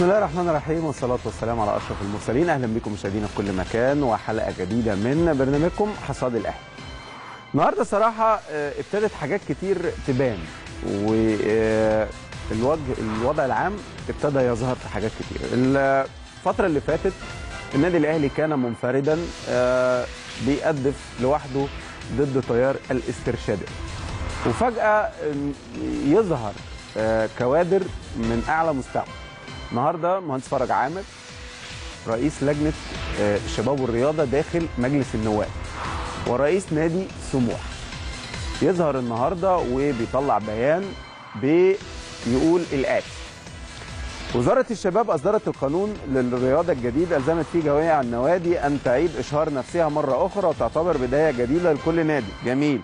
بسم الله الرحمن الرحيم والصلاة والسلام على أشرف المرسلين أهلا بكم مشاهدينا في كل مكان وحلقة جديدة من برنامجكم حصاد الأهلي النهاردة صراحة آه، ابتدت حاجات كتير تبان والوجه الوضع العام ابتدى يظهر في حاجات كتير الفترة اللي فاتت النادي الأهلي كان منفردا آه، بيأدف لوحده ضد تيار الاسترشادي وفجأة آم، يظهر آه، كوادر من أعلى مستوى النهارده مهندس فرج عامر رئيس لجنه آه، الشباب والرياضه داخل مجلس النواب ورئيس نادي سموح يظهر النهارده وبيطلع بيان بيقول الاتي وزارة الشباب أصدرت القانون للرياضة الجديد ألزمت فيه جميع النوادي أن تعيد إشهار نفسها مرة أخرى وتعتبر بداية جديدة لكل نادي جميل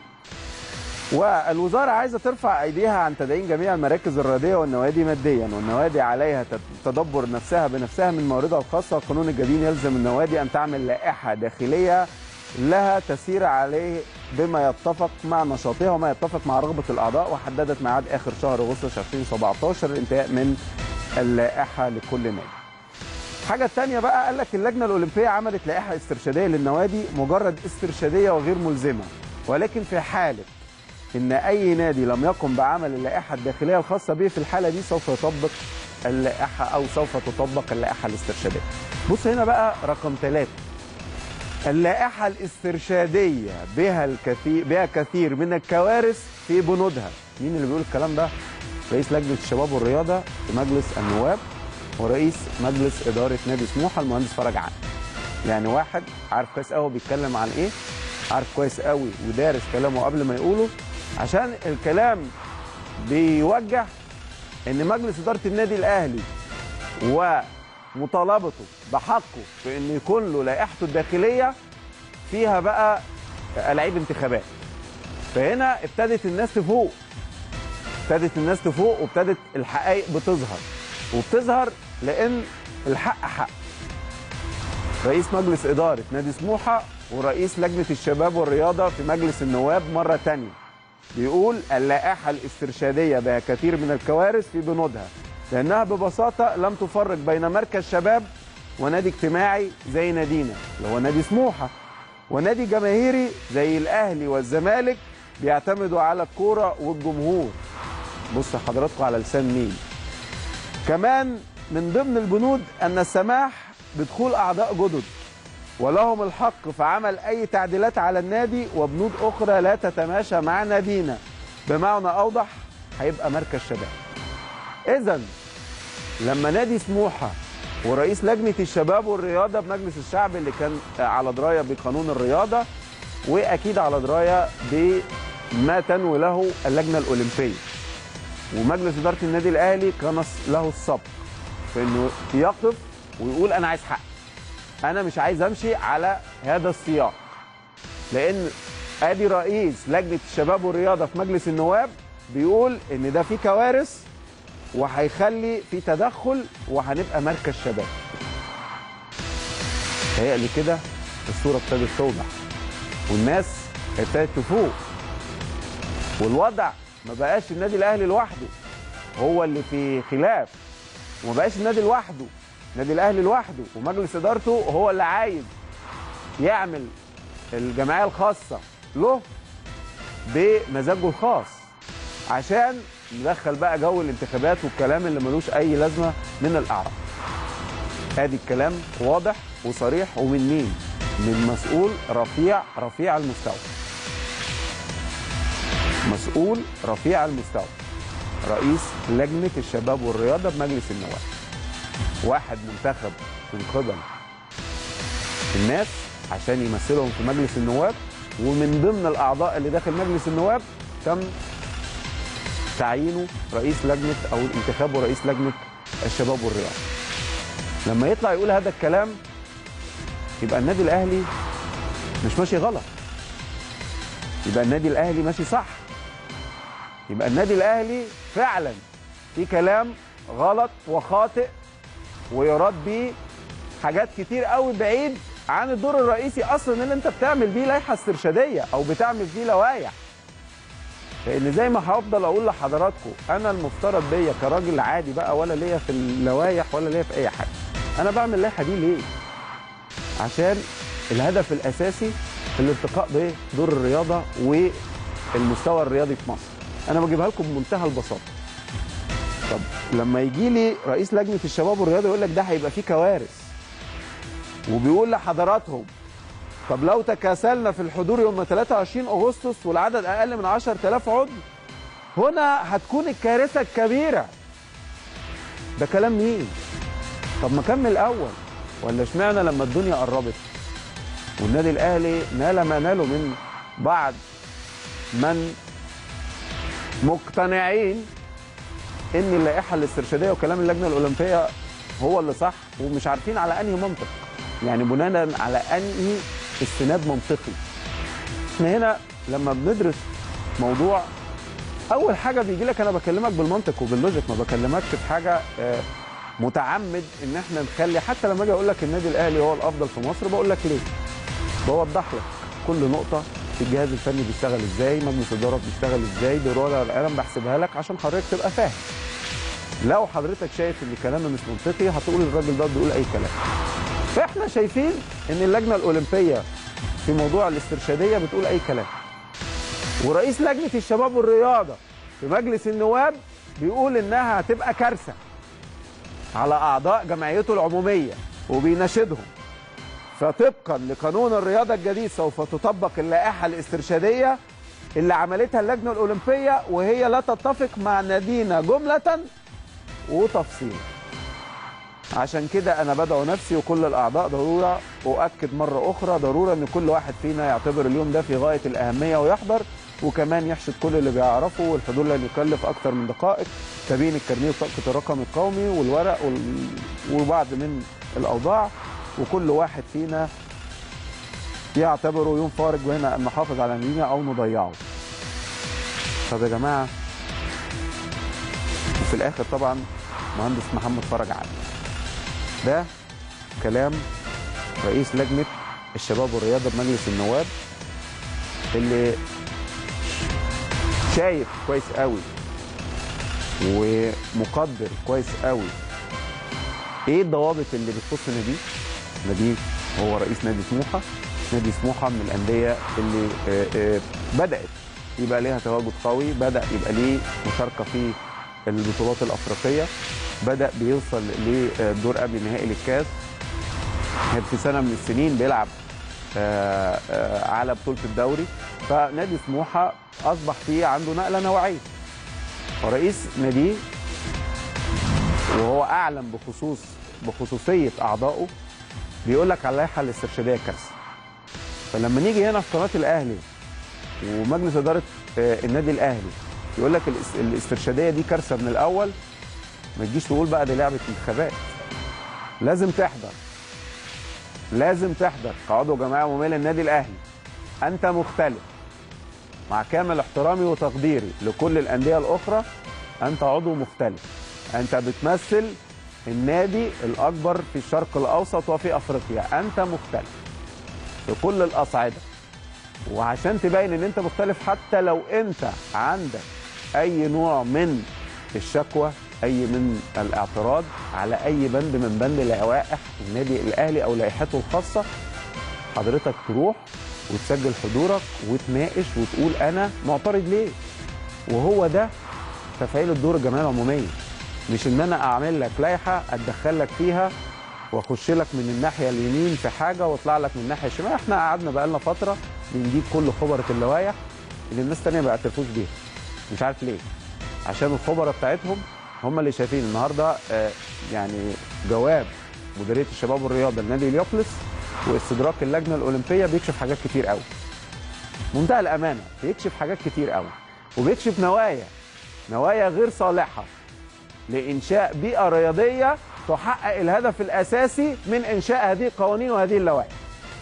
والوزاره عايزه ترفع ايديها عن تدعيم جميع المراكز الرياضيه والنوادي ماديا والنوادي عليها تد- تدبر نفسها بنفسها من مواردها الخاصه القانون الجديد يلزم النوادي ان تعمل لائحه داخليه لها تسير عليه بما يتفق مع نشاطها وما يتفق مع رغبه الاعضاء وحددت ميعاد اخر شهر اغسطس 2017 الانتهاء من اللائحه لكل نادي. الحاجه الثانيه بقى قال لك اللجنه الاولمبيه عملت لائحه استرشاديه للنوادي مجرد استرشاديه وغير ملزمه ولكن في حاله ان اي نادي لم يقم بعمل اللائحه الداخليه الخاصه به في الحاله دي سوف يطبق اللائحه او سوف تطبق اللائحه الاسترشاديه. بص هنا بقى رقم ثلاثة اللائحه الاسترشاديه بها الكثير بها كثير من الكوارث في بنودها. مين اللي بيقول الكلام ده؟ رئيس لجنه الشباب والرياضه في مجلس النواب ورئيس مجلس اداره نادي سموحه المهندس فرج عام. يعني واحد عارف كويس قوي بيتكلم عن ايه عارف كويس قوي ودارس كلامه قبل ما يقوله عشان الكلام بيوجه ان مجلس اداره النادي الاهلي ومطالبته بحقه في ان يكون له لائحته الداخليه فيها بقى العيب انتخابات فهنا ابتدت الناس تفوق ابتدت الناس تفوق وابتدت الحقائق بتظهر وبتظهر لان الحق حق رئيس مجلس إدارة نادي سموحة ورئيس لجنة الشباب والرياضة في مجلس النواب مرة تانية بيقول اللائحة الاسترشادية بها كثير من الكوارث في بنودها لأنها ببساطة لم تفرق بين مركز شباب ونادي اجتماعي زي نادينا اللي هو نادي سموحة ونادي جماهيري زي الأهلي والزمالك بيعتمدوا على الكورة والجمهور بص حضراتكم على لسان مين كمان من ضمن البنود أن السماح بدخول أعضاء جدد ولهم الحق في عمل أي تعديلات على النادي وبنود أخرى لا تتماشى مع نادينا بمعنى أوضح هيبقى مركز شباب إذا لما نادي سموحة ورئيس لجنة الشباب والرياضة بمجلس الشعب اللي كان على دراية بقانون الرياضة وأكيد على دراية بما تنوي له اللجنة الأولمبية ومجلس إدارة النادي الأهلي كان له السبق في إنه يقف ويقول أنا عايز حق أنا مش عايز أمشي على هذا السياق لأن ادي رئيس لجنه الشباب والرياضه في مجلس النواب بيقول ان ده في كوارث وهيخلي في تدخل وهنبقى مركز شباب تهيألي كده الصوره ابتدت توضح والناس ابتدت تفوق والوضع ما بقاش النادي الاهلي لوحده هو اللي في خلاف وما بقاش النادي لوحده النادي الاهلي لوحده ومجلس ادارته هو اللي عايز يعمل الجمعيه الخاصه له بمزاجه الخاص عشان ندخل بقى جو الانتخابات والكلام اللي ملوش اي لازمه من الاعراض ادي الكلام واضح وصريح ومن مين من مسؤول رفيع رفيع المستوى مسؤول رفيع المستوى رئيس لجنه الشباب والرياضه بمجلس النواب واحد منتخب من قبل الناس عشان يمثلهم في مجلس النواب ومن ضمن الاعضاء اللي داخل مجلس النواب تم تعيينه رئيس لجنه او انتخابه رئيس لجنه الشباب والرياضه. لما يطلع يقول هذا الكلام يبقى النادي الاهلي مش ماشي غلط. يبقى النادي الاهلي ماشي صح. يبقى النادي الاهلي فعلا في كلام غلط وخاطئ ويراد بيه حاجات كتير قوي بعيد عن الدور الرئيسي اصلا اللي انت بتعمل بيه لائحه استرشاديه او بتعمل بيه لوائح لان زي ما هفضل اقول لحضراتكم انا المفترض بيا كراجل عادي بقى ولا ليا في اللوايح ولا ليا في اي حاجه انا بعمل اللائحه دي ليه عشان الهدف الاساسي الارتقاء بدور الرياضه والمستوى الرياضي في مصر انا بجيبها لكم بمنتهى البساطه طب لما يجي لي رئيس لجنه الشباب والرياضه يقول لك ده هيبقى فيه كوارث وبيقول لحضراتهم طب لو تكاسلنا في الحضور يوم 23 اغسطس والعدد اقل من 10000 عضو هنا هتكون الكارثه الكبيره ده كلام مين طب ما كمل الاول ولا اشمعنى لما الدنيا قربت والنادي الاهلي نال ما ناله من بعض من مقتنعين ان اللائحه الاسترشاديه وكلام اللجنه الاولمبيه هو اللي صح ومش عارفين على انهي منطق يعني بناء على انهي استناد منطقي احنا هنا لما بندرس موضوع اول حاجه بيجي لك انا بكلمك بالمنطق وباللوجيك ما بكلمكش في حاجه آه، متعمد ان احنا نخلي حتى لما اجي اقول لك النادي الاهلي هو الافضل في مصر بقول لك ليه بوضح لك كل نقطه في الجهاز الفني بيشتغل ازاي مجلس الاداره بيشتغل ازاي بالورقه والقلم بحسبها لك عشان حضرتك تبقى فاهم لو حضرتك شايف ان كلامي مش منطقي هتقول الراجل ده بيقول اي كلام فاحنا شايفين ان اللجنه الاولمبيه في موضوع الاسترشاديه بتقول اي كلام ورئيس لجنه الشباب والرياضه في مجلس النواب بيقول انها هتبقى كارثه على اعضاء جمعيته العموميه وبيناشدهم فطبقا لقانون الرياضه الجديد سوف تطبق اللائحه الاسترشاديه اللي عملتها اللجنه الاولمبيه وهي لا تتفق مع نادينا جمله وتفصيلا عشان كده انا بدعو نفسي وكل الاعضاء ضروره اؤكد مره اخرى ضروره ان كل واحد فينا يعتبر اليوم ده في غايه الاهميه ويحضر وكمان يحشد كل اللي بيعرفه والحضور لن يكلف اكثر من دقائق تبين الكارنيه وبطاقه الرقم القومي والورق وال... وبعض من الاوضاع وكل واحد فينا يعتبره يوم فارج وهنا ان نحافظ على نادينا او نضيعه. طب يا جماعه وفي الاخر طبعا مهندس محمد فرج عادل ده كلام رئيس لجنه الشباب والرياضه بمجلس النواب اللي شايف كويس قوي ومقدر كويس قوي ايه الضوابط اللي بتخص ناديه ناديه هو رئيس نادي سموحه نادي سموحه من الانديه اللي آه، آه، بدات يبقى ليها تواجد قوي بدا يبقى ليه مشاركه في البطولات الافريقيه بدا بيوصل للدور قبل نهائي للكاس كان في سنه من السنين بيلعب آه، آه، على بطوله الدوري فنادي سموحه اصبح فيه عنده نقله نوعيه ورئيس ناديه وهو اعلم بخصوص بخصوصيه اعضائه بيقول لك على اللائحه الاسترشاديه كارثه فلما نيجي هنا في قناه الاهلي ومجلس اداره آه، النادي الاهلي يقول لك الاس- الاسترشاديه دي كارثه من الاول ما تجيش تقول بقى دي لعبه انتخابات لازم تحضر لازم تحضر كعضو جمعيه عموميه للنادي الاهلي انت مختلف مع كامل احترامي وتقديري لكل الانديه الاخرى انت عضو مختلف انت بتمثل النادي الاكبر في الشرق الاوسط وفي افريقيا انت مختلف في كل الاصعده وعشان تبين ان انت مختلف حتى لو انت عندك اي نوع من الشكوى اي من الاعتراض على اي بند من بند لوائح النادي الاهلي او لائحته الخاصه حضرتك تروح وتسجل حضورك وتناقش وتقول انا معترض ليه وهو ده تفعيل الدور الجمعيه العموميه مش ان انا اعمل لك لائحه اتدخل لك فيها واخش لك من الناحيه اليمين في حاجه واطلع لك من الناحيه الشمال احنا قعدنا بقالنا فتره بنجيب كل خبره اللوائح اللي الناس الثانيه ما بيعترفوش بيها مش عارف ليه عشان الخبراء بتاعتهم هم اللي شايفين النهارده آه، يعني جواب مديريه الشباب والرياضه لنادي اليوبلس واستدراك اللجنه الاولمبيه بيكشف حاجات كتير قوي منتهى الامانه بيكشف حاجات كتير قوي وبيكشف نوايا نوايا غير صالحه لانشاء بيئه رياضيه تحقق الهدف الاساسي من انشاء هذه القوانين وهذه اللوائح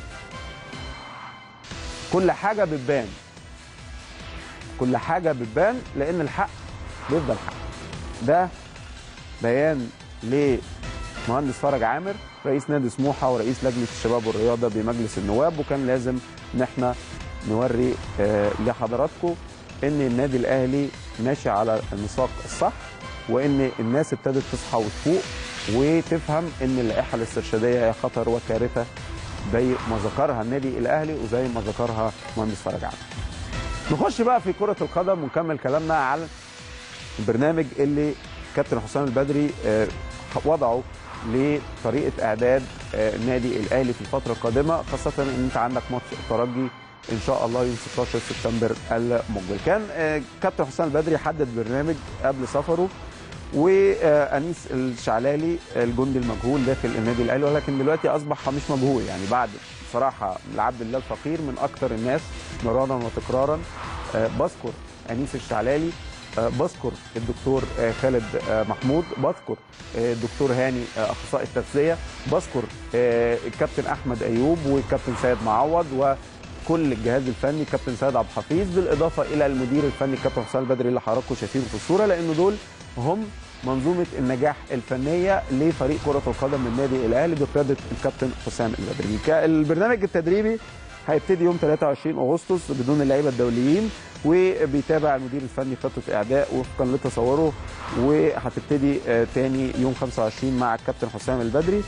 كل حاجه بتبان كل حاجه بتبان لان الحق بيفضل حق ده بيان لمهندس فرج عامر رئيس نادي سموحه ورئيس لجنه الشباب والرياضه بمجلس النواب وكان لازم ان احنا نوري آه، لحضراتكم ان النادي الاهلي ماشي على النساق الصح وان الناس ابتدت تصحى وتفوق وتفهم ان اللائحه الاسترشاديه هي خطر وكارثه زي ما ذكرها النادي الاهلي وزي ما ذكرها مهندس فرج عبد. نخش بقى في كره القدم ونكمل كلامنا على البرنامج اللي كابتن حسام البدري آه، وضعه لطريقه اعداد آه، النادي الاهلي في الفتره القادمه خاصه ان انت عندك ماتش الترجي ان شاء الله يوم 16 سبتمبر المقبل كان آه، كابتن حسام البدري حدد برنامج قبل سفره وانيس الشعلالي الجندي المجهول داخل النادي الاهلي ولكن دلوقتي اصبح مش مجهول يعني بعد بصراحه لعبد الله الفقير من اكثر الناس مرارا وتكرارا آه، بذكر انيس الشعلالي آه، بذكر الدكتور آه، خالد آه، محمود بذكر آه، الدكتور هاني آه، اخصائي التغذيه بذكر آه، الكابتن احمد ايوب والكابتن سيد معوض وكل الجهاز الفني كابتن سيد عبد الحفيظ بالاضافه الى المدير الفني كابتن حسام البدري اللي حضراتكم شايفينه في الصوره لان دول هم منظومه النجاح الفنيه لفريق كره القدم من النادي الاهلي بقياده الكابتن حسام البدري ك- البرنامج التدريبي هيبتدي يوم 23 اغسطس بدون اللعيبه الدوليين وبيتابع المدير الفني خطه اعداء وفقا لتصوره وهتبتدي آه، تاني يوم 25 مع الكابتن حسام البدري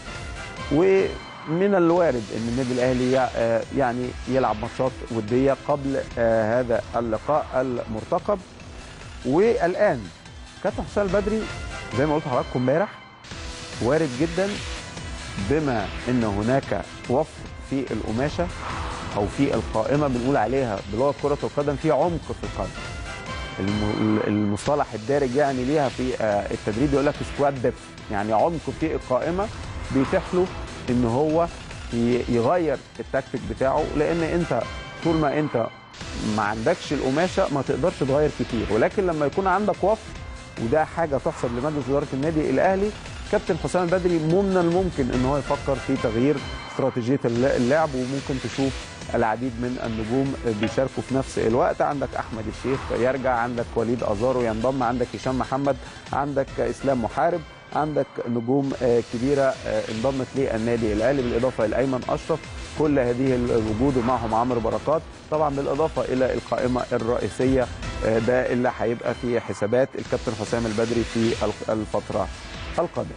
ومن الوارد ان النادي الاهلي يع- آه، يعني يلعب ماتشات وديه قبل آه، هذا اللقاء المرتقب والان كابتن حسام البدري زي ما قلت لحضراتكم امبارح وارد جدا بما ان هناك وفر في القماشه او في القائمه بنقول عليها بلغه كره القدم في عمق في القائمه الم- المصطلح الدارج يعني ليها في آه، التدريب يقول لك سكواد ديبث يعني عمق في القائمه بيتيح له ان هو ي- يغير التكتيك بتاعه لان انت طول ما انت ما عندكش القماشه ما تقدرش تغير كتير ولكن لما يكون عندك وفر وده حاجه تحسب لمجلس اداره النادي الاهلي كابتن حسام البدري من الممكن ان هو يفكر في تغيير استراتيجيه الل- اللعب وممكن تشوف العديد من النجوم بيشاركوا في نفس الوقت عندك احمد الشيخ يرجع عندك وليد ازارو ينضم عندك هشام محمد عندك اسلام محارب عندك نجوم آه، كبيره آه، انضمت للنادي الاهلي بالاضافه الى ايمن اشرف كل هذه الوجود ومعهم عمرو بركات طبعا بالاضافه الى القائمه الرئيسيه آه، ده اللي هيبقى في حسابات الكابتن حسام البدري في الف- الفتره القادمه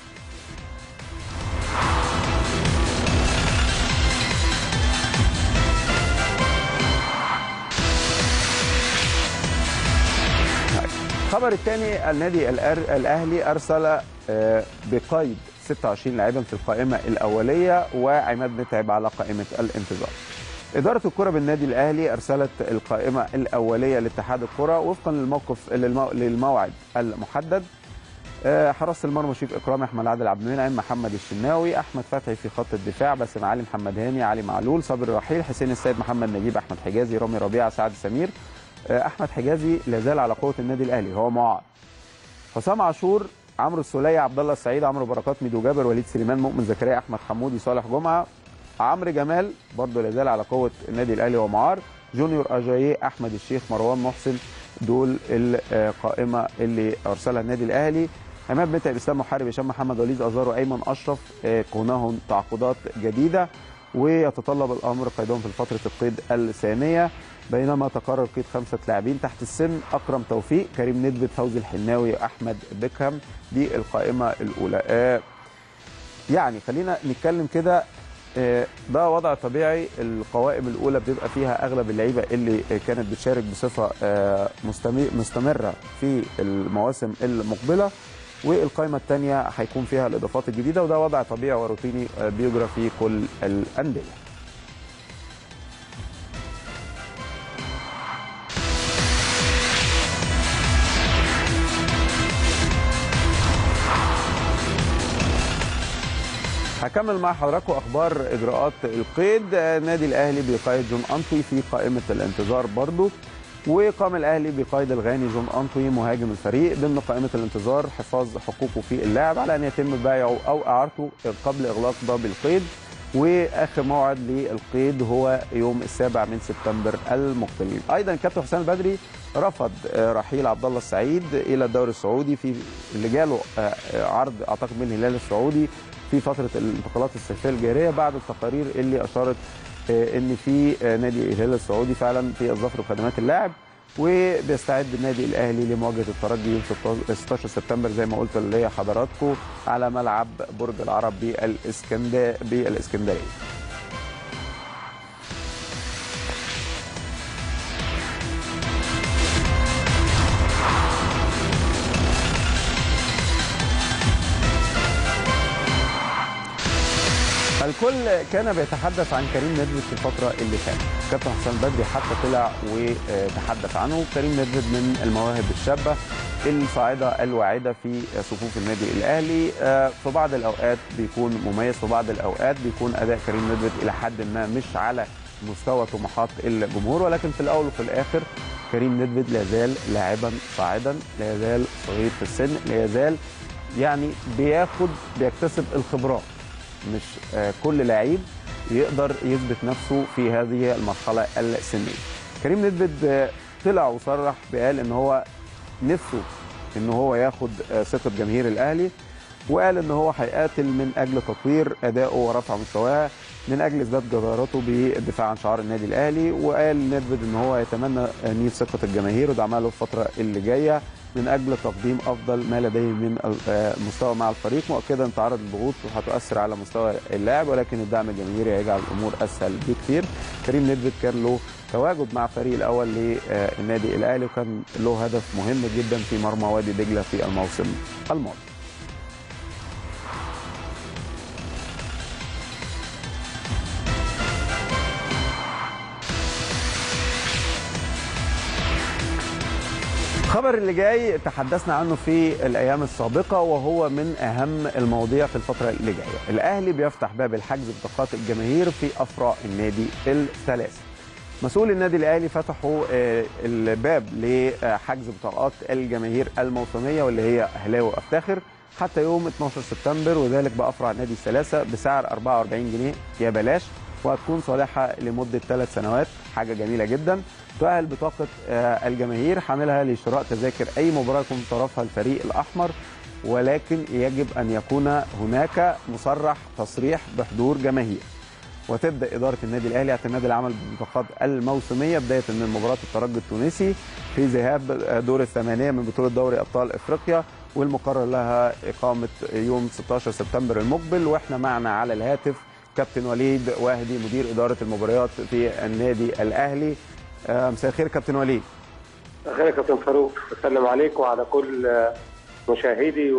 الخبر الثاني النادي الأر- الاهلي ارسل آه، بقيد 26 لاعبا في القائمه الاوليه وعماد متعب على قائمه الانتظار. اداره الكره بالنادي الاهلي ارسلت القائمه الاوليه لاتحاد الكره وفقا للموقف للمو- للموعد المحدد آه، حراسه المرمى شريف اكرامي احمد عادل عبد المنعم محمد الشناوي احمد فتحي في خط الدفاع باسم علي محمد هاني علي معلول صابر رحيل حسين السيد محمد نجيب احمد حجازي رامي ربيعه سعد سمير آه، احمد حجازي لا زال على قوه النادي الاهلي هو معار حسام عاشور عمرو السوليه عبد الله السعيد عمرو بركات ميدو جابر وليد سليمان مؤمن زكريا احمد حمودي صالح جمعه عمرو جمال برضه لا زال على قوه النادي الاهلي ومعار جونيور اجاييه احمد الشيخ مروان محسن دول القائمه اللي ارسلها النادي الاهلي عماد متعب اسلام محارب هشام محمد وليد ازارو ايمن اشرف آه، كونهم تعاقدات جديده ويتطلب الامر قيدهم في فتره القيد الثانيه بينما تقرر قيد خمسه لاعبين تحت السن اكرم توفيق كريم ندبت فوزي الحناوي احمد بيكهام دي القائمه الاولى آه، يعني خلينا نتكلم كده آه، ده وضع طبيعي القوائم الاولى بتبقى فيها اغلب اللعيبه اللي آه، كانت بتشارك بصفه آه، مستمي- مستمره في المواسم المقبله والقائمه الثانيه هيكون فيها الاضافات الجديده وده وضع طبيعي وروتيني آه، بيجرى في كل الانديه هكمل مع حضراتكم اخبار اجراءات القيد آه، النادي الاهلي بيقيد جون انطوي في قائمه الانتظار برضو وقام الاهلي بقيد الغاني جون انطوي مهاجم الفريق ضمن قائمه الانتظار حفاظ حقوقه في اللاعب على ان يتم بيعه او اعارته قبل اغلاق باب القيد واخر موعد للقيد هو يوم السابع من سبتمبر المقبل ايضا كابتن حسام البدري رفض آه، رحيل عبد الله السعيد الى الدوري السعودي في اللي جاله آه، آه، عرض اعتقد من الهلال السعودي في فتره الانتقالات الصيفيه الجاريه بعد التقارير اللي اشارت آه، ان في آه، نادي الهلال السعودي فعلا في الظفر بخدمات اللاعب وبيستعد النادي الاهلي لمواجهه الترجي يوم 16 سبتمبر زي ما قلت لحضراتكم على ملعب برج العرب بالاسكندريه بالاسكندريه الكل كان بيتحدث عن كريم ندفد في الفتره اللي فاتت كابتن حسام بدري حتى طلع وتحدث عنه كريم ندفد من المواهب الشابه الصاعده الواعده في صفوف النادي الاهلي في بعض الاوقات بيكون مميز في بعض الاوقات بيكون اداء كريم ندفد الى حد ما مش على مستوى طموحات الجمهور ولكن في الاول وفي الاخر كريم ندفد لا يزال لاعبا صاعدا لا يزال صغير في السن لا يزال يعني بياخد بيكتسب الخبرات مش كل لعيب يقدر يثبت نفسه في هذه المرحله السنيه. كريم ندفد طلع وصرح بقال ان هو نفسه ان هو ياخد ثقه جماهير الاهلي وقال ان هو هيقاتل من اجل تطوير ادائه ورفع مستواه من اجل اثبات جدارته بالدفاع عن شعار النادي الاهلي وقال ندفد ان هو يتمنى نيل ثقه الجماهير ودعمها له الفتره اللي جايه من اجل تقديم افضل ما لديه من مستوى مع الفريق مؤكدا ان تعرض الضغوط هتؤثر على مستوى اللاعب ولكن الدعم الجماهيري هيجعل الامور اسهل بكثير كريم ندفد كان له تواجد مع الفريق الاول للنادي الاهلي وكان له هدف مهم جدا في مرمى وادي دجله في الموسم الماضي الخبر اللي جاي تحدثنا عنه في الايام السابقه وهو من اهم المواضيع في الفتره اللي جايه الاهلي بيفتح باب الحجز بطاقات الجماهير في افرع النادي الثلاثه مسؤول النادي الاهلي فتحوا الباب لحجز بطاقات الجماهير الموسميه واللي هي اهلاوي افتخر حتى يوم 12 سبتمبر وذلك بافرع النادي الثلاثه بسعر 44 جنيه يا بلاش وهتكون صالحه لمده ثلاث سنوات حاجه جميله جدا تؤهل بطاقه الجماهير حاملها لشراء تذاكر اي مباراه يكون طرفها الفريق الاحمر ولكن يجب ان يكون هناك مصرح تصريح بحضور جماهير وتبدا اداره النادي الاهلي اعتماد العمل بالبطاقات الموسميه بدايه من مباراه الترجي التونسي في ذهاب دور الثمانيه من بطوله دوري ابطال افريقيا والمقرر لها اقامه يوم 16 سبتمبر المقبل واحنا معنا على الهاتف كابتن وليد وهدي مدير اداره المباريات في النادي الاهلي مساء الخير كابتن وليد مساء الخير كابتن فاروق بسلم عليك وعلى كل مشاهدي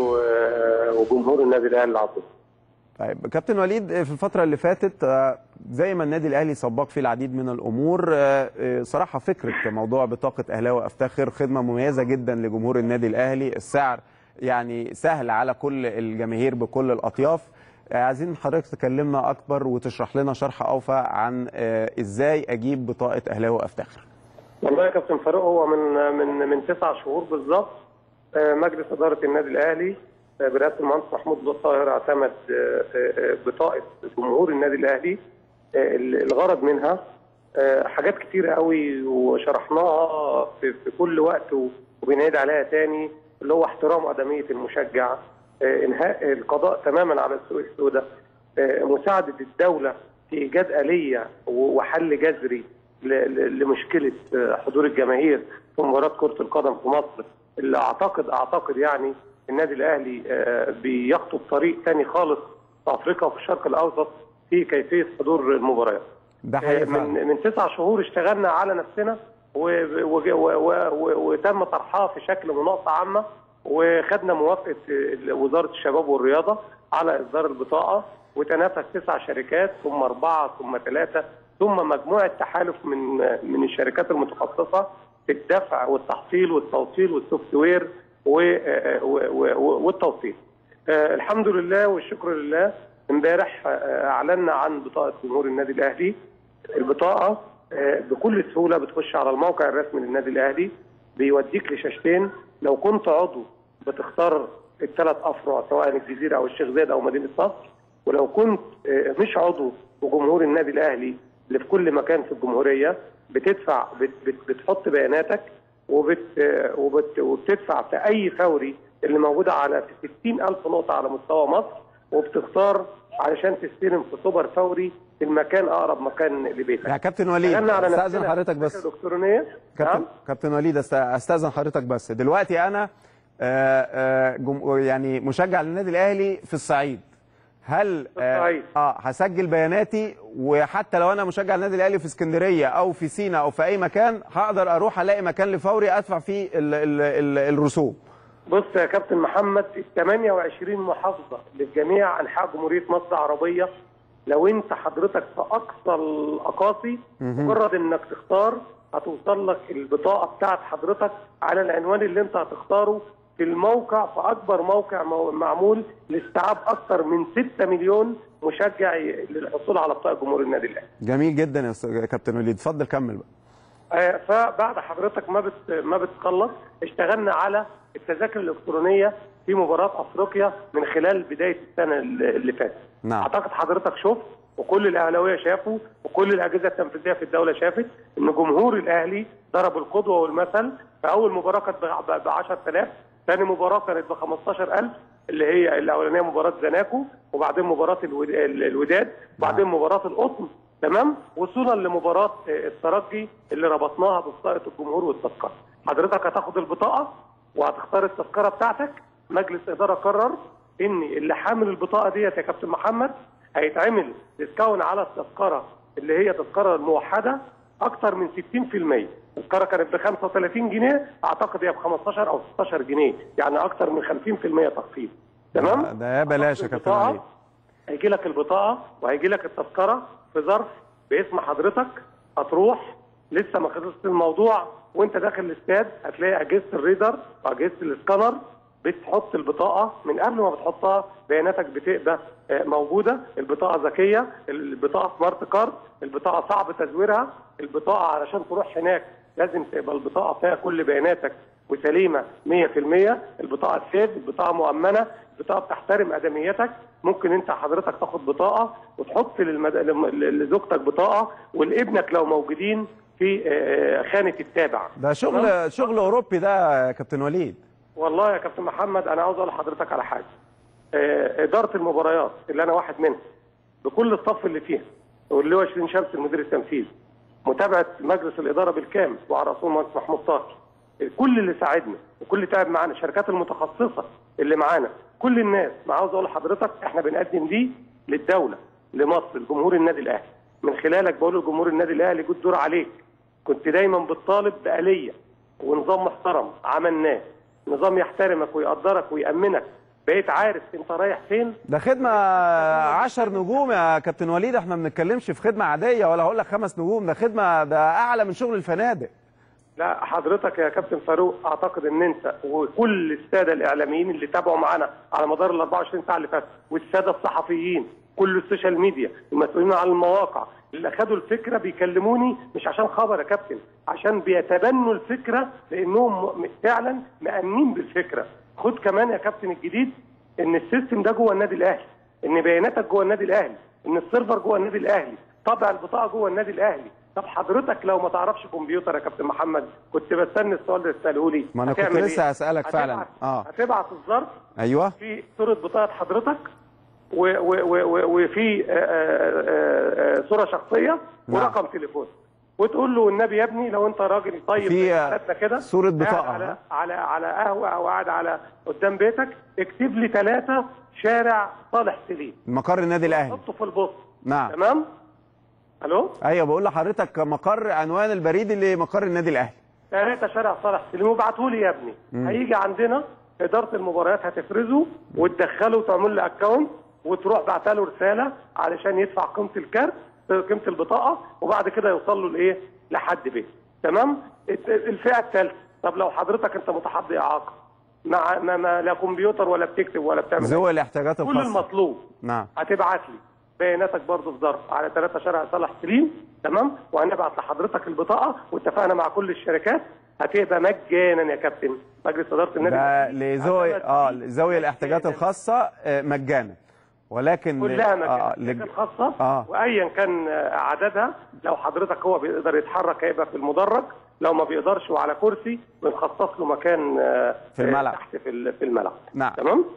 وجمهور النادي الاهلي العظيم طيب كابتن وليد في الفتره اللي فاتت زي ما النادي الاهلي سبق في العديد من الامور صراحه فكره موضوع بطاقه اهلاوي افتخر خدمه مميزه جدا لجمهور النادي الاهلي السعر يعني سهل على كل الجماهير بكل الاطياف عايزين حضرتك تكلمنا اكبر وتشرح لنا شرح اوفى عن ازاي اجيب بطاقه اهلاوي افتخر والله يا كابتن فاروق هو من من من تسع شهور بالظبط مجلس اداره النادي الاهلي برئاسه المهندس محمود الطاهر اعتمد بطاقه جمهور النادي الاهلي الغرض منها حاجات كتير قوي وشرحناها في, في كل وقت وبنعيد عليها تاني اللي هو احترام ادميه المشجع انهاء القضاء تماما على السوق السوداء مساعده الدوله في ايجاد اليه وحل جذري لمشكله حضور الجماهير في مباراه كره القدم في مصر اللي اعتقد اعتقد يعني النادي الاهلي بيخطو طريق ثاني خالص في افريقيا وفي الشرق الاوسط في كيفيه حضور المباريات. ده حقيقي من من تسع شهور اشتغلنا على نفسنا وتم طرحها في شكل مناقصه عامه وخدنا موافقه وزاره الشباب والرياضه على اصدار البطاقه وتنافس تسع شركات ثم اربعه ثم ثلاثه ثم مجموعه تحالف من من الشركات المتخصصه في الدفع والتحصيل والتوصيل والسوفت وير والتوصيل. الحمد لله والشكر لله امبارح اعلنا عن بطاقه جمهور النادي الاهلي البطاقه بكل سهوله بتخش على الموقع الرسمي للنادي الاهلي بيوديك لشاشتين لو كنت عضو بتختار الثلاث افرع سواء الجزيره او الشيخ زايد او مدينه نصر ولو كنت مش عضو وجمهور النادي الاهلي اللي في كل مكان في الجمهوريه بتدفع بت بت بتحط بياناتك وبت وبت وبتدفع في اي فوري اللي موجوده على 60000 نقطه على مستوى مصر وبتختار علشان تستلم في سوبر فوري في المكان اقرب مكان لبيتك يا كابتن وليد اشتغلنا على استاذن نفسنا حضرتك في بس الشركة الالكترونيه كابتن نعم كابتن وليد أست- استاذن حضرتك بس دلوقتي انا آه، آه، جم... يعني مشجع للنادي الاهلي في الصعيد هل في الصعيد. اه هسجل بياناتي وحتى لو انا مشجع للنادي الاهلي في اسكندريه او في سينا او في اي مكان هقدر اروح الاقي مكان لفوري ادفع فيه ال... ال... ال... الرسوم بص يا كابتن محمد ال 28 محافظه اللي في جميع انحاء جمهوريه مصر العربيه لو انت حضرتك في اقصى الاقاصي مجرد انك تختار هتوصل لك البطاقه بتاعت حضرتك على العنوان اللي انت هتختاره في الموقع في اكبر موقع مو- معمول لاستيعاب اكثر من 6 مليون مشجع ي- للحصول على بطاقه جمهور النادي الاهلي. جميل جدا يا أستاذ- يا كابتن وليد اتفضل كمل بقى آه، فبعد حضرتك ما بت ما بتخلص اشتغلنا على التذاكر الالكترونيه في مباراه افريقيا من خلال بدايه السنه اللي اللي فاتت. نعم. اعتقد حضرتك شفت وكل الاهلاويه شافوا وكل الاجهزه التنفيذيه في الدوله شافت ان جمهور الاهلي ضرب القدوه والمثل فاول مباراه كانت ب 10000 ثاني مباراه كانت ب 15000 اللي هي الاولانيه مباراه زناكو وبعدين مباراه الود- الوداد وبعدين مباراه القطن تمام وصولا لمباراه الترجي اللي ربطناها ببطاقه الجمهور والتذكره حضرتك هتاخد البطاقه وهتختار التذكره بتاعتك مجلس اداره قرر ان اللي حامل البطاقه ديت يا كابتن محمد هيتعمل ديسكاون على التذكره اللي هي تذكره موحده اكتر من 60% التذكره كانت ب 35 جنيه اعتقد هي ب 15 او 16 جنيه يعني اكتر من 50% تخفيض تمام ده- ده يا بلاش يا كابتن البطاقة وليد هيجي لك البطاقه وهيجي لك التذكره في ظرف باسم حضرتك هتروح لسه ما خلصت الموضوع وانت داخل الاستاد هتلاقي اجهزه الريدر واجهزه الاسكانر بتحط البطاقه من قبل ما بتحطها بياناتك بتبقى آه، موجوده البطاقه ذكيه البطاقه سمارت كارد البطاقه صعب تزويرها البطاقه علشان تروح هناك لازم تبقى البطاقه فيها كل بياناتك وسليمه 100% البطاقه سيف البطاقه مؤمنه البطاقه بتحترم ادميتك ممكن انت حضرتك تاخد بطاقه وتحط للمد... لم- لزوجتك بطاقه ولابنك لو موجودين في آه، خانه التابع ده شغل شغل اوروبي ده يا كابتن وليد والله يا كابتن محمد انا عاوز اقول لحضرتك على حاجه آه، اداره المباريات اللي انا واحد منها بكل الصف اللي فيها واللي هو شيرين شمس المدير التنفيذي متابعه مجلس الاداره بالكامل وعلى راسهم المهندس محمود طاهر كل اللي ساعدنا وكل اللي تعب معانا الشركات المتخصصه اللي معانا كل الناس ما عاوز اقول لحضرتك احنا بنقدم دي للدوله لمصر لجمهور النادي الاهلي من خلالك بقول لجمهور النادي الاهلي جود دور عليك كنت دايما بتطالب بآلية ونظام محترم عملناه نظام يحترمك ويقدرك ويأمنك بقيت عارف انت رايح فين ده خدمة 10 نجوم يا كابتن وليد احنا ما بنتكلمش في خدمة عادية ولا هقول لك خمس نجوم ده خدمة ده أعلى من شغل الفنادق لا حضرتك يا كابتن فاروق اعتقد ان انت وكل الساده الاعلاميين اللي تابعوا معانا على مدار ال 24 ساعه اللي فاتوا والساده الصحفيين كل السوشيال ميديا المسؤولين عن المواقع اللي اخذوا الفكره بيكلموني مش عشان خبر يا كابتن عشان بيتبنوا الفكره لانهم م- فعلا مأمنين بالفكره خد كمان يا كابتن الجديد ان السيستم ده جوه النادي الاهلي ان بياناتك جوه النادي الاهلي ان السيرفر جوه النادي الاهلي طبع البطاقه جوه النادي الاهلي طب حضرتك لو ما تعرفش كمبيوتر يا كابتن محمد كنت بستني السؤال ده تساله لي ما أنا كنت هتعمل لسه إيه؟ هسألك فعلا. هتبعت آه. هتبعت الظرف أيوه في صوره بطاقه حضرتك و- و- و- و- وفي آه، آه، آه، صوره شخصيه نعم. ورقم تليفون وتقول له والنبي يا ابني لو انت راجل طيب في، زي آه، حالتنا كده صورة قاعد بطاقة، على ها؟ على على قهوه او قاعد على قدام بيتك اكتب لي ثلاثه شارع صالح سليم مقر النادي الأهلي حطه في البوست نعم تمام الو أيوه بقول لحضرتك مقر عنوان البريد اللي مقر النادي الأهلي ثلاثة شارع صالح سليم وابعته لي يا ابني هيجي عندنا إدارة المباريات هتفرزه وتدخله وتعمل له اكونت وتروح بعت له رسالة علشان يدفع قيمة الكارت قيمة البطاقة وبعد كده يوصل له لإيه؟ لحد بيته تمام؟ الت- الفئة الثالثة طب لو حضرتك أنت متحضي إعاقة مع ما, ما لا كمبيوتر ولا بتكتب ولا بتعمل ذوي الاحتياجات كل الخاصة المطلوب نعم هتبعت لي بياناتك برضه في ظرف على 3 شارع صالح سليم تمام وهنبعت لحضرتك البطاقه واتفقنا مع كل الشركات هتبقى مجانا يا كابتن مجلس اداره النادي ده الأهلي. لذوي هتبقى اه دي ذوي الاحتياجات مجاناً. الخاصة آه، مجانا ولكن كلها مجانا آه الشركات لج- الخاصه آه. وايا كان آه، عددها لو حضرتك هو بيقدر يتحرك هيبقى في المدرج لو ما بيقدرش وعلى كرسي بنخصص له مكان آه، في الملعب. تحت في ال- في الملعب نعم. تمام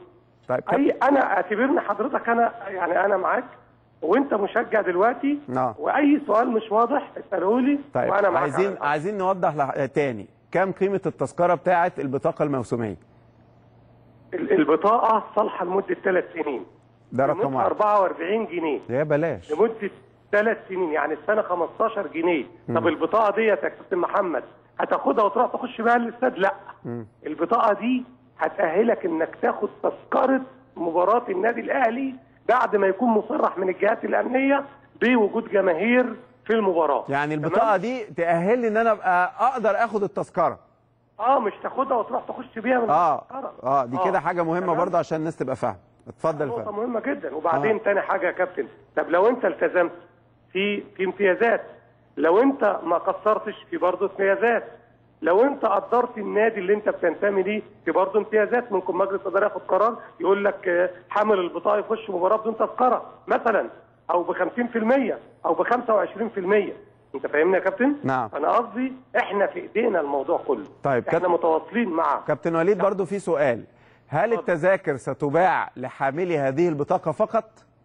طيب اي انا اعتبرني حضرتك انا يعني انا معاك وانت مشجع دلوقتي نعم. واي سؤال مش واضح اساله لي طيب وانا معاك عايزين على- عايزين نوضح لح... تاني كم قيمه التذكره بتاعه البطاقه الموسميه ال- البطاقه صالحه لمده ثلاث سنين ده رقم لمدة واحد 44 جنيه يا بلاش لمده ثلاث سنين يعني السنه 15 جنيه طب البطاقه ديت يا كابتن محمد هتاخدها وتروح تخش بيها الاستاد لا البطاقه دي هتاهلك انك تاخد تذكره مباراه النادي الاهلي بعد ما يكون مصرح من الجهات الامنيه بوجود جماهير في المباراه يعني تمام؟ البطاقه دي تاهلني ان انا ابقى اقدر اخد التذكره اه مش تاخدها وتروح تخش بيها من اه التذكرة. اه دي كده حاجه مهمه تمام؟ برضه عشان الناس تبقى فاهمه اتفضل يا نقطة فندم مهمة جدا وبعدين آه. تاني حاجة يا كابتن طب لو انت التزمت في في امتيازات لو انت ما قصرتش في برضه امتيازات لو انت قدرت النادي اللي انت بتنتمي ليه في برضه امتيازات ممكن مجلس اداره ياخد قرار يقول لك آه، حامل البطاقه يخش مباراه بدون تذكره مثلا او ب 50% او ب 25% انت فاهمني يا كابتن؟ نعم. انا قصدي احنا في ايدينا الموضوع كله طيب، احنا كابتن- متواصلين مع كابتن وليد برضه في سؤال هل التذاكر ستباع لحاملي هذه البطاقه فقط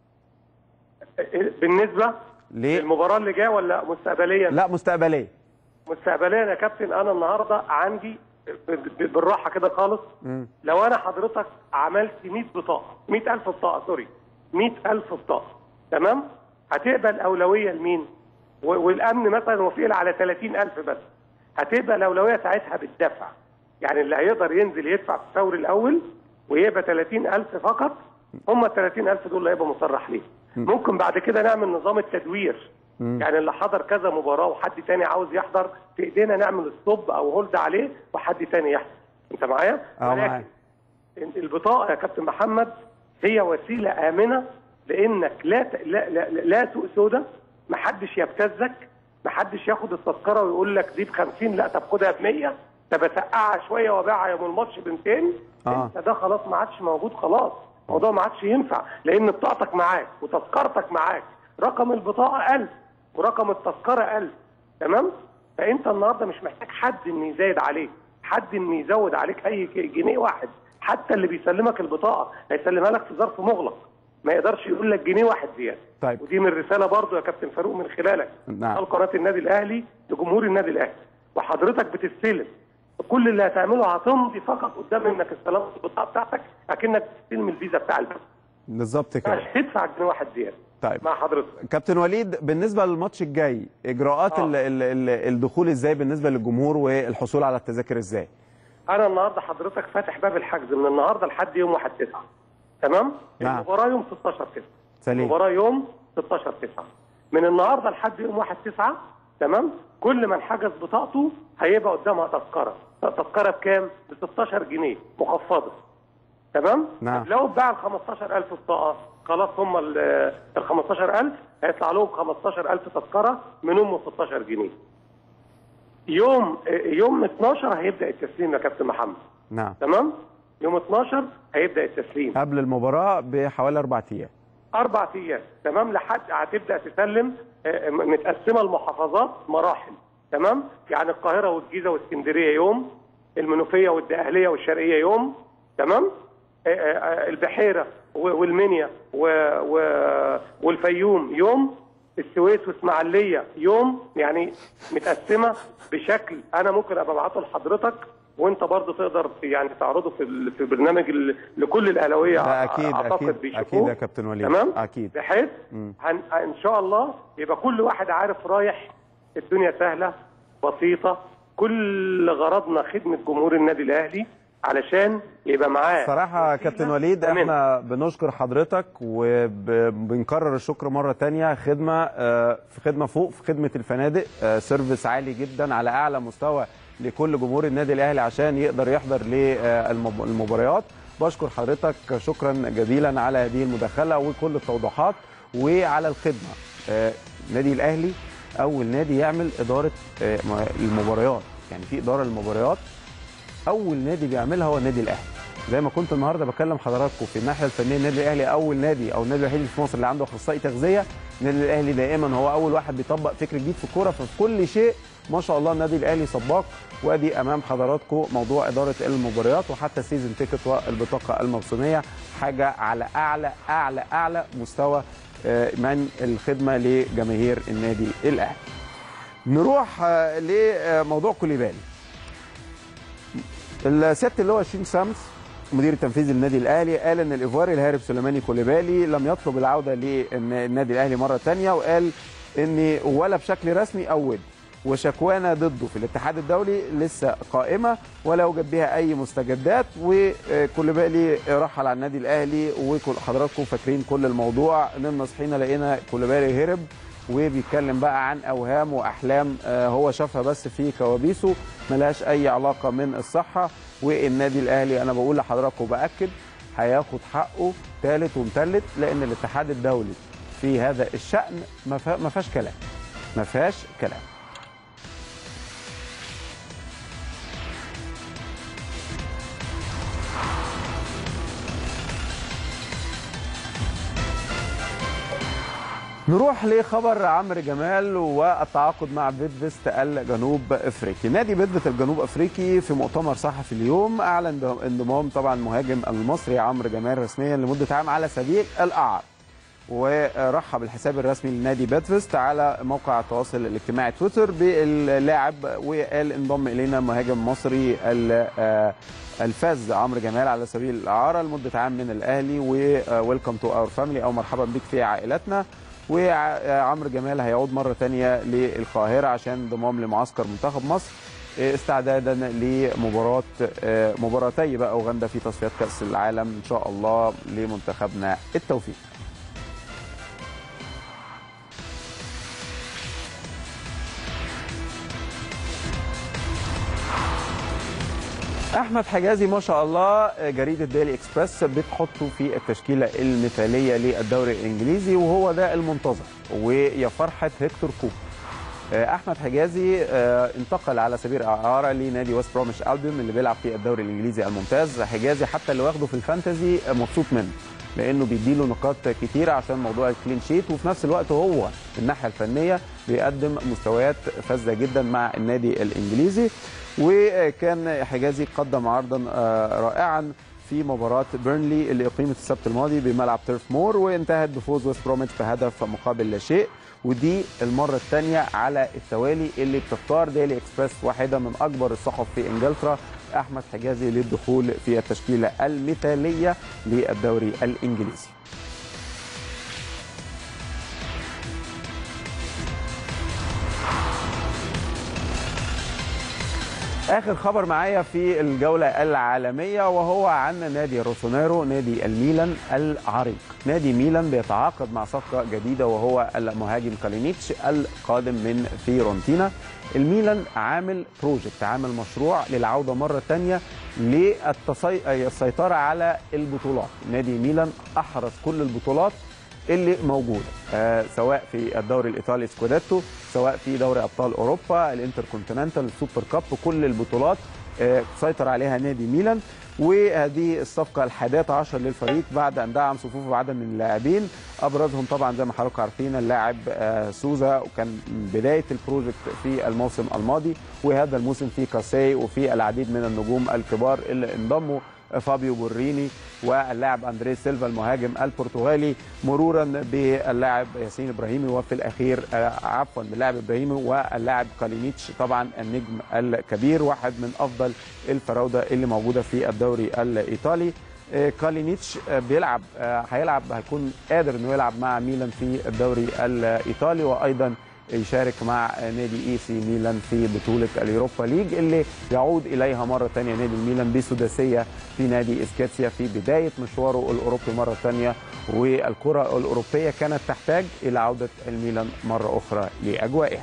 بالنسبه ليه للمباراه اللي جايه ولا مستقبليا؟ لا مستقبليه مستقبليا يا كابتن انا النهارده عندي ب- ب- بالراحه كده خالص لو انا حضرتك عملت 100 بطاقه 100000 بطاقه سوري 100000 بطاقه تمام هتقبل اولويه لمين و- والامن مثلا وفيل على 30000 بس هتبقى الاولويه ساعتها بالدفع يعني اللي هيقدر ينزل يدفع في الثور الاول ويبقى 30000 فقط هم ال 30000 دول اللي هيبقى مصرح ليه ممكن بعد كده نعمل نظام التدوير يعني اللي حضر كذا مباراه وحد تاني عاوز يحضر في ايدينا نعمل ستوب او هولد عليه وحد تاني يحضر انت معايا اه معاك البطاقه يا كابتن محمد هي وسيله امنه لانك لا ت... لا لا, لا سوق سودا محدش يبتزك محدش ياخد التذكره ويقول لك دي ب 50 لا طب خدها ب 100 طب اسقعها شويه وابيعها يوم الماتش ب 200 آه. انت ده خلاص ما عادش موجود خلاص الموضوع ما عادش ينفع لان بطاقتك معاك وتذكرتك معاك رقم البطاقه 1000 ورقم التذكره 1000 تمام فانت النهارده مش محتاج حد ان يزايد عليك حد ان يزود عليك اي جنيه واحد حتى اللي بيسلمك البطاقه هيسلمها لك في ظرف مغلق ما يقدرش يقول لك جنيه واحد زياده طيب. ودي من رساله برضو يا كابتن فاروق من خلالك نعم. قال قناه النادي الاهلي لجمهور النادي الاهلي وحضرتك بتستلم كل اللي هتعمله هتمضي فقط قدام انك استلمت البطاقه بتاعتك اكنك بتستلم الفيزا بتاع البنك بالظبط مش كده هتدفع جنيه واحد زياده طيب مع حضرتك كابتن وليد بالنسبه للماتش الجاي اجراءات آه. ال ال ال الدخول ازاي بالنسبه للجمهور والحصول على التذاكر ازاي انا النهارده حضرتك فاتح باب الحجز من النهارده لحد يوم 1 9 تمام نعم. المباراه يوم 16 9 سليم المباراه يوم 16 9 من النهارده لحد يوم 1 9 تمام كل من حجز بطاقته هيبقى قدامها تذكره تذكره بكام ب 16 جنيه مخفضه تمام نعم. طب لو اتباع ال 15000 بطاقه خلاص هم ال ال 15000 هيطلع لهم 15000 تذكره منهم 16 جنيه يوم يوم 12 هيبدا التسليم يا كابتن محمد نعم تمام يوم 12 هيبدا التسليم قبل المباراه بحوالي اربع ايام اربع ايام تمام لحد هتبدا تسلم آه، متقسمه المحافظات مراحل تمام يعني القاهره والجيزه والاسكندريه يوم المنوفيه والدقهليه والشرقيه يوم تمام آه، آه، البحيره و- والمنيا و- و- والفيوم يوم السويس واسماعيليه يوم يعني متقسمه بشكل انا ممكن ابقى ابعته لحضرتك وانت برضه تقدر يعني تعرضه في ال- في برنامج ال- لكل الاهلاويه ده اكيد اعتقد اكيد بيشوفوه اكيد يا كابتن وليد تمام اكيد بحيث هن... ان شاء الله يبقى كل واحد عارف رايح الدنيا سهله بسيطه كل غرضنا خدمه جمهور النادي الاهلي علشان يبقى معاه صراحة وسيلة كابتن وليد آمنة. احنا بنشكر حضرتك وبنكرر الشكر مرة تانية خدمة آه، في خدمة فوق في خدمة الفنادق آه، سيرفيس عالي جدا على أعلى مستوى لكل جمهور النادي الأهلي عشان يقدر يحضر للمباريات بشكر حضرتك شكرا جزيلا على هذه المداخلة وكل التوضيحات وعلى الخدمة آه، النادي الأهلي أول نادي يعمل إدارة آه، المباريات يعني في إدارة للمباريات اول نادي بيعملها هو النادي الاهلي زي ما كنت النهارده بكلم حضراتكم في الناحيه الفنيه النادي الاهلي اول نادي او النادي الوحيد في مصر اللي عنده اخصائي تغذيه النادي الاهلي دائما هو اول واحد بيطبق فكر جديد في الكوره ففي كل شيء ما شاء الله النادي الاهلي سباق وادي امام حضراتكم موضوع اداره المباريات وحتى السيزون تيكت والبطاقه الموسميه حاجه على اعلى اعلى اعلى مستوى آه، من الخدمه لجماهير النادي الاهلي. نروح آه، لموضوع كوليبالي. السياده اللي هو شين سامس مدير التنفيذي للنادي الاهلي قال ان الايفواري الهارب سليماني كوليبالي لم يطلب العوده للنادي الاهلي مره ثانيه وقال ان ولا بشكل رسمي او ودي وشكوانا ضده في الاتحاد الدولي لسه قائمه ولا يوجد بها اي مستجدات وكوليبالي رحل عن النادي الاهلي وحضراتكم فاكرين كل الموضوع نمنا صحينا لقينا كوليبالي هرب وبيتكلم بقى عن اوهام واحلام آه، هو شافها بس في كوابيسه ملهاش اي علاقه من الصحه والنادي الاهلي انا بقول لحضراتكم وباكد هياخد حقه ثالث ومثلث لان الاتحاد الدولي في هذا الشان ما فيها- ما فيهاش كلام ما فيهاش كلام نروح لخبر عمرو جمال والتعاقد مع بيدفست الجنوب افريقي نادي بيدفست الجنوب افريقي في مؤتمر صحفي اليوم اعلن انضمام طبعا مهاجم المصري عمرو جمال رسميا لمده عام على سبيل الاعاره ورحب الحساب الرسمي لنادي بيدفست على موقع التواصل الاجتماعي تويتر باللاعب وقال انضم الينا مهاجم مصري ال- آه، الفاز عمرو جمال على سبيل الاعاره لمده عام من الاهلي وويلكم تو اور فاميلي او مرحبا بك في عائلتنا وعمرو جمال هيعود مره ثانيه للقاهره عشان انضمام لمعسكر منتخب مصر استعدادا لمباراه آه، مباراتي بقى اوغندا في تصفيات كاس العالم ان شاء الله لمنتخبنا التوفيق احمد حجازي ما شاء الله جريده ديلي اكسبرس بتحطه في التشكيله المثاليه للدوري الانجليزي وهو ده المنتظر ويا فرحه هيكتور كوب احمد حجازي آه، انتقل على سبيل اعاره لنادي ويست بروميش البيوم اللي بيلعب في الدوري الانجليزي الممتاز حجازي حتى اللي واخده في الفانتزي آه، مبسوط منه لانه بيديله نقاط كتيره عشان موضوع الكلين شيت وفي نفس الوقت هو من الناحيه الفنيه بيقدم مستويات فذه جدا مع النادي الانجليزي وكان حجازي قدم عرضا آه، رائعا في مباراة بيرنلي اللي أقيمت السبت الماضي بملعب تيرف مور وانتهت بفوز ويست بروميتش بهدف مقابل لا شيء ودي المرة الثانية على التوالي اللي بتختار ديلي اكسبرس واحدة من أكبر الصحف في إنجلترا أحمد حجازي للدخول في التشكيلة المثالية للدوري الإنجليزي اخر خبر معايا في الجوله العالميه وهو عن نادي روسونيرو نادي الميلان العريق نادي ميلان بيتعاقد مع صفقه جديده وهو المهاجم كالينيتش القادم من فيورنتينا الميلان عامل بروجكت عامل مشروع للعوده مره ثانيه للسيطره على البطولات نادي ميلان احرز كل البطولات اللي موجوده آه سواء في الدوري الايطالي سكوداتو سواء في دوري ابطال اوروبا الانتركونتيننتال السوبر كاب كل البطولات آه سيطر عليها نادي ميلان وهذه الصفقه الحادية عشر للفريق بعد ان دعم صفوفه بعدد من اللاعبين ابرزهم طبعا زي ما حضراتكم عارفين اللاعب آه سوزا وكان بدايه البروجكت في الموسم الماضي وهذا الموسم في كاسي وفي العديد من النجوم الكبار اللي انضموا فابيو بوريني واللاعب اندري سيلفا المهاجم البرتغالي مرورا باللاعب ياسين ابراهيمي وفي الاخير عفوا باللاعب ابراهيمي واللاعب كالينيتش طبعا النجم الكبير واحد من افضل الفراوده اللي موجوده في الدوري الايطالي كالينيتش بيلعب هيلعب هيكون قادر انه يلعب مع ميلان في الدوري الايطالي وايضا يشارك مع نادي اي سي ميلان في بطوله اليوروبا ليج اللي يعود اليها مره ثانيه نادي الميلان بسداسيه في نادي اسكاتسيا في بدايه مشواره الاوروبي مره ثانيه والكره الاوروبيه كانت تحتاج الى عوده الميلان مره اخرى لاجوائها.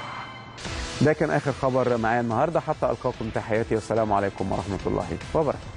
ده كان اخر خبر معايا النهارده حتى القاكم تحياتي والسلام عليكم ورحمه الله وبركاته.